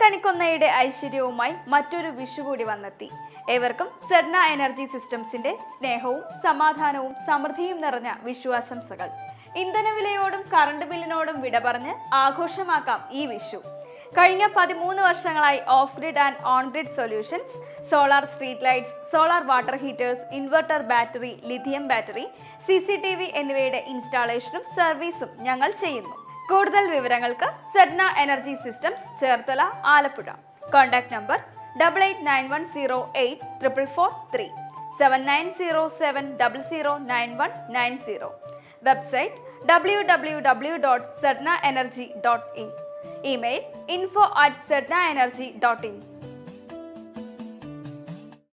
കണിക്കൊന്നയുടെ ഐശ്വര്യവുമായി മറ്റൊരു വിഷു കൂടി വന്നെത്തി ഏവർക്കും സെഡ്ന എനർജി സിസ്റ്റംസിന്റെ സ്നേഹവും സമാധാനവും സമൃദ്ധിയും നിറഞ്ഞ വിഷു ആശംസകൾ ഇന്ധനവിലയോടും കറണ്ട് ബില്ലിനോടും വിട പറഞ്ഞ് ആഘോഷമാക്കാം ഈ വിഷു കഴിഞ്ഞ പതിമൂന്ന് വർഷങ്ങളായി off grid and on grid solutions solar street lights solar water heaters inverter battery lithium battery C C T V എന്നിവയുടെ ഇൻസ്റ്റാളേഷനും സർവീസും ഞങ്ങൾ ചെയ്യുന്നു കൂടുതൽ വിവരങ്ങൾക്ക് Sedna Energy Systems Cherthala Alappuzha contact number double eight nine one zero eight triple four three seven nine zero seven double zero nine one nine zero website W W W dot Sedna energy dot in email info at Sedna energy dot in